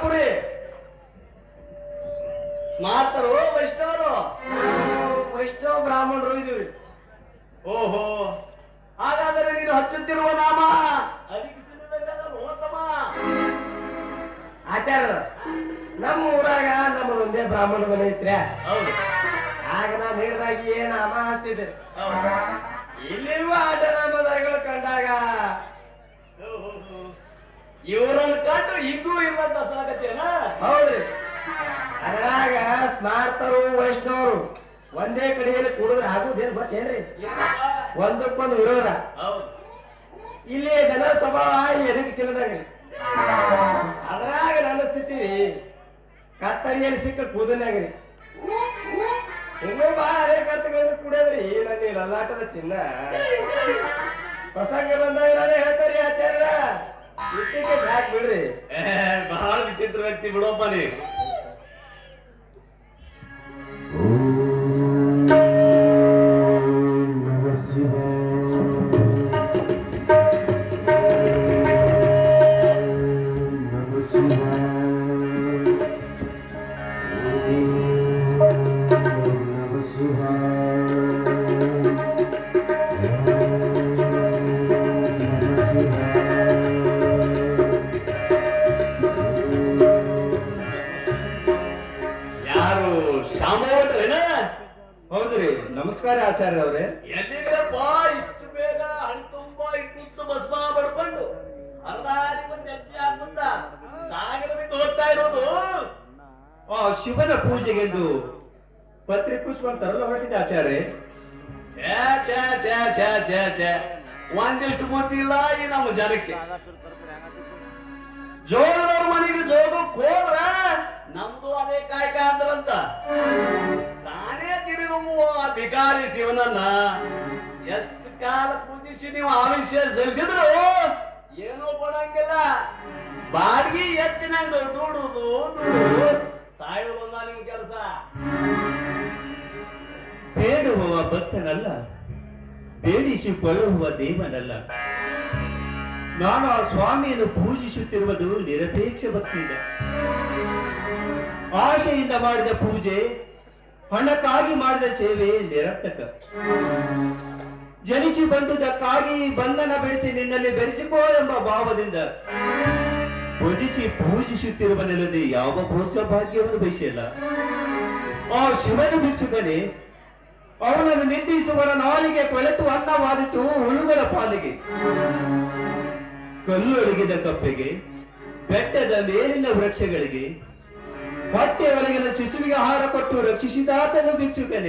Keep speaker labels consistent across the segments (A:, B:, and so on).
A: ಪುರಿ ಸ್ಮಾರ್ತರು ವೈಷ್ಣವರು ವೈಷ್ಣವ ಬ್ರಾಹ್ಮಣರು ಇದೀವಿ ಓಹೋ ಹಾಗಾದರೆ ನೀನು ಹಚ್ಚುತ್ತಿರುವ ನಾಮ ಅದಕ್ಕೆ ಹೋತಮ್ಮ
B: ಆಚಾರ್ಯ ನಮ್ಮ ಊರಾಗ ನಮ್ಮ ಒಂದೇ ಬ್ರಾಹ್ಮಣ ಮನೆ ಐತ್ರ್ಯಾ
A: ಹೌದು
B: ಆಗ ನಾನು ಹೇಳಿದಾಗ ಏನ್ ನಾಮ ಅಂತಿದ್ದೆ
A: ಹೌದು
B: ಇಲ್ಲಿರುವ ಆಟನಾಮದಗಳು ಕಂಡಾಗ
A: ಇವರನ್ನು ಕಂಡು ಇಗೂ ಇರುವಂತ ಸಾಗತ್ಯನ
B: ಹೌದ್ರಿ ಅದ್ರಾಗ ಸ್ಮಾರ್ತರು ವೈಷ್ಣವರು ಒಂದೇ ಕಡೆಯಲ್ಲಿ ಕೂಡಿದ್ರೆ ಆಗುದೇನ್ ಗೊತ್ತೇನ್ರಿ ಒಂದಕ್ಕೊಂದು ವಿರೋಧ
A: ಹೌದು
B: ಇಲ್ಲಿ ಜನ ಸ್ವಭಾವ ಎದಕ್ಕೆ ಚಿಲ್ಲದಾಗ ಅದ್ರಾಗ ನನ್ನ ಸ್ಥಿತಿ ಕತ್ತರಿಯಲ್ಲಿ ಸಿಕ್ಕ ಕೂದಲಾಗ್ರಿ ಇನ್ನೂ ಬಾ ಅದೇ ಕತ್ತಗಳು ಕುಡಿಯೋದ್ರಿ ನನ್ನ ಈ ಲಲ್ಲಾಟದ ಚಿನ್ನ ಪ್ರಸಂಗ ಬಂದಾಗ ನಾನೇ ಹೇಳ್ತಾರಿ ಆಚಾರ್ಯ ಇಟ್ಟಿಗೆ ಬ್ಯಾಕ್ ಬಿಡ್ರಿ
A: ಏ, ಬಹಳ ವಿಚಿತ್ರ ವ್ಯಕ್ತಿ ಬಿಡೋಪ್ಪ ನೀ ಯಾರು ಶಾಮವಟ್ರೇನ
B: ಹೌದ್ರಿ ನಮಸ್ಕಾರ ಆಚಾರ್ಯ ಅವ್ರೆ
A: ಎಲ್ಲಿಗಪ್ಪ ಇಷ್ಟು ಬೇಗ ಹಣ್ ತುಂಬಾ ಇಟ್ಟು ಭಸ್ಮ ಬಡ್ಕೊಂಡು ಅರ್ಧಾರಿ ಮಂದಿ ಅಜ್ಜಿ ಆಗ್ಬಿಟ್ಟ ಸಾಗರ ಬಿಟ್ಟು ಹೋಗ್ತಾ ಇರೋದು
B: ಆ ಶಿವನ ಪೂಜೆಗೆಂದು ಪತ್ರಿ ಪುಷ್ಪ ತರಲು ಹೊರಟಿದ್ದ ಆಚಾರ್ಯ
A: ಛೇ ಛೇ ಛೇ ಛೇ ಛೇ ಛೇ ಒಂದಿಷ್ಟು ಗೊತ್ತಿಲ್ಲ ಈ ನಮ್ಮ ಜನಕ್ಕೆ ಜೋಗದವ್ರ ಮನೆಗೆ ಜೋಗಕ್ಕೆ ಹೋದ್ರ ನಮ್ದು ಅದೇ ಕಾಯ್ಕ ಅಂದ್ರಂತ ತಾನೇ ತಿರುಗುವ ಆ ಭಿಕಾರಿ ಶಿವನನ್ನ ಎಷ್ಟು ಕಾಲ ಪೂಜಿಸಿ ನೀವು ಆವಿಷ್ಯ ಸಲ್ಲಿಸಿದ್ರು ಏನೂ ಕೊಡಂಗಿಲ್ಲ ಬಾಡ್ಗಿ ಎತ್ತಿನಂಗ ನೋಡುದು ನೋಡುದು ಸಾಯುವುದೊಂದ ನಿಮ್ ಕೆಲಸ
C: ಬೇಡುವವ ಭಕ್ತನಲ್ಲ ಬೇಡಿಸಿಕೊಳ್ಳುವ ದೇವನಲ್ಲ ನಾನು ಆ ಸ್ವಾಮಿಯನ್ನು ಪೂಜಿಸುತ್ತಿರುವುದು ನಿರಪೇಕ್ಷ ಭಕ್ತಿಯಿಂದ ಆಶೆಯಿಂದ ಮಾಡಿದ ಪೂಜೆ ಹಣಕ್ಕಾಗಿ ಮಾಡಿದ ಸೇವೆ ನಿರರ್ಥಕ ಜನಿಸಿ ಬಂದುದಕ್ಕಾಗಿ ಬಂಧನ ಬಿಡಿಸಿ ನಿನ್ನಲ್ಲಿ ಬೆರೆಸಿಕೋ ಎಂಬ ಭಾವದಿಂದ ಭುಜಿಸಿ ಪೂಜಿಸುತ್ತಿರುವನೆಲ್ಲದೆ ಯಾವ ಭೋಗ ಭಾಗ್ಯವನ್ನು ಬಯಸಿಲ್ಲ ಆ ಶಿವನ ಭಿಕ್ಷುಕನೇ ಅವನನ್ನು ನಿಂದಿಸುವರ ನಾಲಿಗೆ ಕೊಳೆತು ಅನ್ನವಾದಿತು ಹುಳುಗಳ ಪಾಲಿಗೆ ಕಲ್ಲೊಳಗಿದ ಕಪ್ಪೆಗೆ ಬೆಟ್ಟದ ಮೇಲಿನ ವೃಕ್ಷಗಳಿಗೆ ಹೊಟ್ಟೆ ಒಳಗಿನ ಶಿಶುವಿಗೆ ಆಹಾರ ಕೊಟ್ಟು ರಕ್ಷಿಸಿದಾತನು ಭಿಕ್ಷುಕನೇ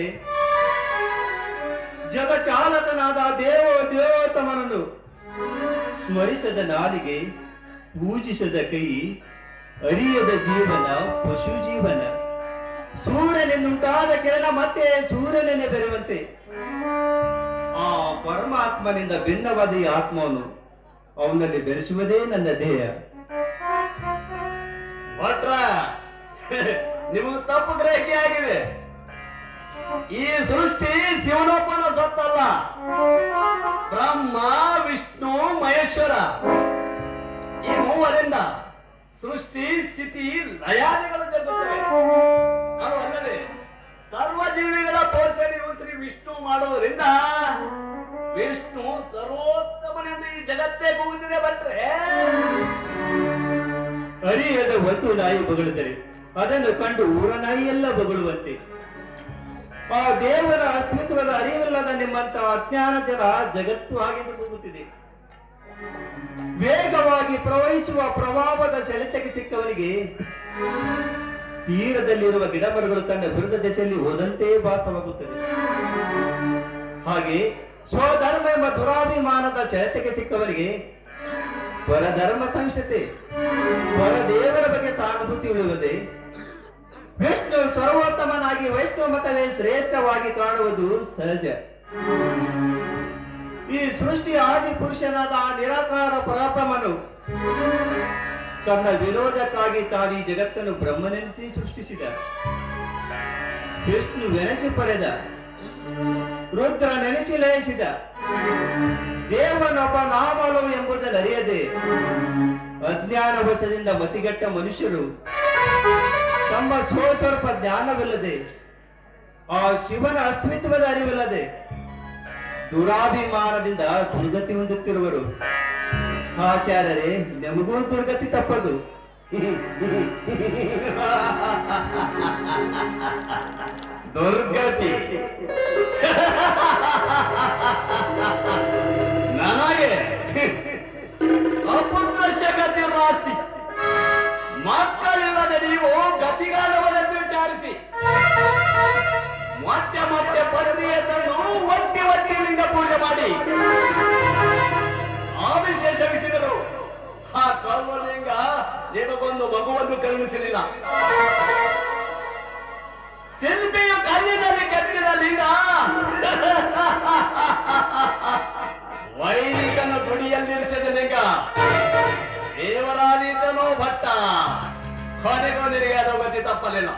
C: ಜಗಚಾಲಕನಾದ ದೇವ ದೇವೋತ್ತಮನನ್ನು ಸ್ಮರಿಸದ ನಾಲಿಗೆ ಪೂಜಿಸದ ಕೈ ಅರಿಯದ ಜೀವನ ಪಶು ಜೀವನ ಸೂರ್ಯನಿಂದುಂಟಾದ ಕಿರಣ ಮತ್ತೆ ಸೂರ್ಯನನ್ನೇ ಬೆರೆಯುವಂತೆ ಆ ಪರಮಾತ್ಮನಿಂದ ಭಿನ್ನವಾದ ಈ ಆತ್ಮವನ್ನು ಅವನಲ್ಲಿ ಬೆರೆಸುವುದೇ ನನ್ನ ದೇಹ
A: ಭಟ್ರ ನಿಮಗೆ ತಪ್ಪು ಗ್ರಹಿಕೆ ಆಗಿದೆ ಈ ಸೃಷ್ಟಿ ಶಿವನೊಬ್ಬನ ಸತ್ತಲ್ಲ ಬ್ರಹ್ಮ ವಿಷ್ಣು ಮಹೇಶ್ವರ ಈ ಮೂವರಿಂದ ಸೃಷ್ಟಿ ಸ್ಥಿತಿ ಲಯಾದಿಗಳು ಜರುಗುತ್ತವೆ ಅದು ಅಲ್ಲದೆ ಸರ್ವ ಜೀವಿಗಳ ಪೋಷಣೆ ಉಸಿರಿ ವಿಷ್ಣು ಮಾಡೋದ್ರಿಂದ ವಿಷ್ಣು ಸರ್ವೋತ್ತಮನೆಂದು ಈ ಜಗತ್ತೇ ಕೂಗುತ್ತಿದೆ ಭಟ್ರೆ
C: ಅರಿಯದ ಒಂದು ನಾಯಿ ಬಗಳುತ್ತದೆ ಅದನ್ನು ಕಂಡು ಊರ ನಾಯಿ ಎಲ್ಲ ಬಗಳುವಂತೆ ಆ ದೇವರ ಅಸ್ತಿತ್ವದ ಅರಿವಿಲ್ಲದ ನಿಮ್ಮಂತ ಅಜ್ಞಾನ ಜನ ಜಗತ್ತು ಹಾಗೆಂದು ಹೋಗುತ್ತಿದೆ ವೇಗವಾಗಿ ಪ್ರವಹಿಸುವ ಪ್ರಭಾವದ ಸೆಳೆತಕ್ಕೆ ಸಿಕ್ಕವನಿಗೆ ತೀರದಲ್ಲಿರುವ ಗಿಡಮರಗಳು ತನ್ನ ವಿರುದ್ಧ ದೆಸೆಯಲ್ಲಿ ಹೋದಂತೆ ಭಾಸವಾಗುತ್ತದೆ ಹಾಗೆ ಸ್ವಧರ್ಮ ಎಂಬ ದುರಾಭಿಮಾನದ ಸೆಳೆತಕ್ಕೆ ಸಿಕ್ಕವನಿಗೆ ಪರಧರ್ಮ ಸಂಹಿತೆ ಪರದೇವರ ಬಗ್ಗೆ ಸಹಾನುಭೂತಿ ಉಳಿಯುವುದೇ ವಿಷ್ಣು ಸರ್ವೋತ್ತಮನಾಗಿ ವೈಷ್ಣವ ಮತವೇ ಶ್ರೇಷ್ಠವಾಗಿ ಕಾಣುವುದು ಸಹಜ ಈ ಸೃಷ್ಟಿ ಆದಿ ಪುರುಷನಾದ ಆ ನಿರಾಕಾರ ಪರಾಕ್ರಮನು ತನ್ನ ವಿರೋಧಕ್ಕಾಗಿ ತಾನೀ ಜಗತ್ತನ್ನು ಬ್ರಹ್ಮನೆನಿಸಿ ಸೃಷ್ಟಿಸಿದ ವಿಷ್ಣು ವೆನಸಿ ಪಡೆದ ರುದ್ರ ನೆನೆಸಿ ಲಯಿಸಿದ ದೇವನೊಬ್ಬ ನಾಮಲು ಎಂಬುದನ್ನು ಅರಿಯದೆ ಅಜ್ಞಾನ ವಶದಿಂದ ಮತಿಗೆಟ್ಟ ಮನುಷ್ಯರು ತಮ್ಮ ಸ್ವಸ್ವರೂಪ ಜ್ಞಾನವಿಲ್ಲದೆ ಆ ಶಿವನ ಅಸ್ತಿತ್ವದ ಅರಿವಿಲ್ಲದೆ ದುರಾಭಿಮಾನದಿಂದ ದುರ್ಗತಿ ಹೊಂದುತ್ತಿರುವರು ಆಚಾರ್ಯರೇ ನಮಗೂ ದುರ್ಗತಿ ತಪ್ಪದು
A: ದುರ್ಗತಿ ನನಗೆ ಅಪುತ್ರ ಗತಿ ರಾಸ್ತಿ ಮಕ್ಕಳಿಲ್ಲದೆ ನೀವು ಗತಿಗಾಲವನ್ನೆಂದು ವಿಚಾರಿಸಿ ಮತ್ತೆ ಮತ್ತೆ ಪತ್ನಿಯ ತಂದು ಒಟ್ಟಿ ಒಟ್ಟಿ ಲಿಂಗ ಪೂಜೆ ಮಾಡಿ ಆವಿಶೇಷವಿಸಿದರು ಆ ಕರ್ಮಲಿಂಗ ನಿಮಗೊಂದು ಮಗುವನ್ನು ಕರುಣಿಸಲಿಲ್ಲ ಶಿಲ್ಪಿಯು ಕಲ್ಲಿನಲ್ಲಿ ಕೆತ್ತಿದ ಲಿಂಗ ವೈದಿಕನ ಗುಡಿಯಲ್ಲಿರಿಸಿದ ಲಿಂಗ ದೇವರಾದೀತನೋ ಭಟ್ಟ ಕೊನೆಗೂ ನಿನಗೆ ಅದು ಗತಿ ತಪ್ಪಲಿಲ್ಲ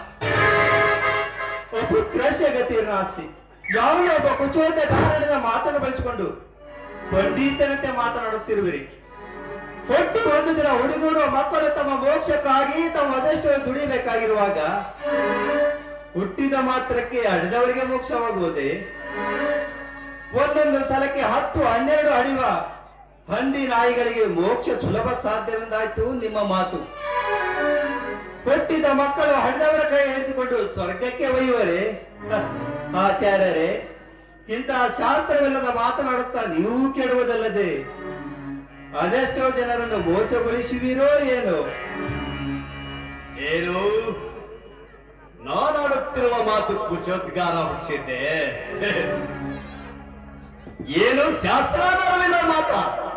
C: ಪುತ್ರ ಗತಿ ರಾಶಿ ಯಾವುದೇ ಒಬ್ಬ ಕುಚೋದ್ಯ ಕಾರಣದ ಮಾತನ್ನು ಬಳಸಿಕೊಂಡು ಪಂಡಿತನಂತೆ ಮಾತನಾಡುತ್ತಿರುವಿರಿ ಒಟ್ಟು ಒಂದು ದಿನ ಹುಡುಗರು ಮಕ್ಕಳು ತಮ್ಮ ಮೋಕ್ಷಕ್ಕಾಗಿ ತಮ್ಮ ಅದೆಷ್ಟೋ ದುಡಿಬೇಕಾಗಿರುವಾಗ ಹುಟ್ಟಿದ ಮಾತ್ರಕ್ಕೆ ಅಡಿದವರಿಗೆ ಮೋಕ್ಷವಾಗುವುದೇ ಒಂದೊಂದು ಸಲಕ್ಕೆ ಹತ್ತು ಹನ್ನೆರಡು ಅಡಿವ ಹಂದಿ ನಾಯಿಗಳಿಗೆ ಮೋಕ್ಷ ಸುಲಭ ಸಾಧ್ಯವೆಂದಾಯ್ತು ನಿಮ್ಮ ಮಾತು ಹುಟ್ಟಿದ ಮಕ್ಕಳು ಹಡಿದವರ ಕೈ ಹಿಡಿದುಕೊಂಡು ಸ್ವರ್ಗಕ್ಕೆ ಒಯ್ಯುವರೆ ಆಚಾರ್ಯರೇ ಇಂತಹ ಶಾಸ್ತ್ರವಿಲ್ಲದ ಮಾತನಾಡುತ್ತಾ ನೀವು ಕೆಡುವುದಲ್ಲದೆ ಅದೆಷ್ಟೋ ಜನರನ್ನು ಮೋಸಗೊಳಿಸುವಿರೋ ಏನೋ
A: ಏನು ನಾನಾಡುತ್ತಿರುವ ಮಾತು ಕುಚೋದ್ಗಾರ ಹುಟ್ಟಿಸಿದ್ದೆ ಏನು ಶಾಸ್ತ್ರಾಧಾರವಿಲ್ಲ ಮಾತ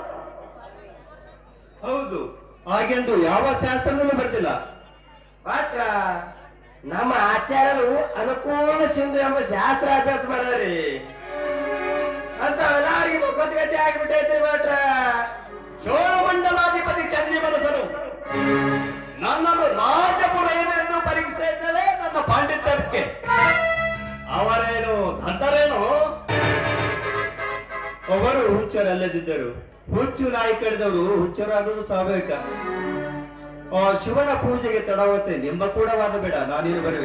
C: ಹೌದು ಹಾಗೆಂದು ಯಾವ ಶಾಸ್ತ್ರದಲ್ಲೂ ಬರ್ತಿಲ್ಲ
B: ಭಟ್ರ ನಮ್ಮ ಆಚಾರ್ಯರು ಅನುಕೂಲ ಸಿಂಧು ಎಂಬ ಶಾಸ್ತ್ರ ಅಭ್ಯಾಸ ಮಾಡ್ಯಾರಿ ಅಂತ ಎಲ್ಲಾರಿಗೆ ಮುಖದ್ಗತಿ ಆಗ್ಬಿಟ್ಟೈತ್ರಿ ಭಟ್ರ
A: ಚೋಳಮಂಡಲಾಧಿಪತಿ ಚಂದಿ ಮನಸನು ನನ್ನನ್ನು ರಾಜಪುರ ಏನೆಂದು ಪರೀಕ್ಷಿಸಿದರೆ ನನ್ನ ಪಾಂಡಿತ್ಯಕ್ಕೆ ಅವರೇನು ಧಂತರೇನು
C: ಅವರು ಹುಚ್ಚರಲ್ಲದಿದ್ದರು ಹುಚ್ಚು ನಾಯಿ ಕಡಿದವರು ಹುಚ್ಚರಾಗುವುದು ಸ್ವಾಭಾವಿಕ ಆ ಶಿವನ ಪೂಜೆಗೆ ತಡವತ್ತೆ ನಿಮ್ಮ ಕೂಡ ವಾದ ಬೇಡ ನಾನೇನು ಬರುವೆ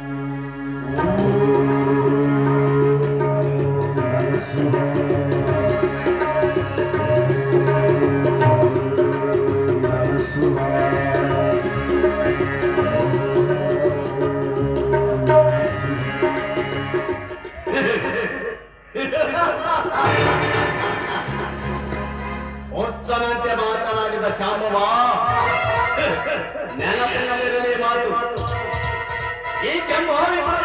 A: ಹುಚ್ಚನಂತೆ ಮಾತನಾಡಿದ ಶಾಮವ ನೆನಪಿನಲ್ಲಿರಲಿ ಮಾತು ಈ ಕೆಂಪು ವಿಪ್ರ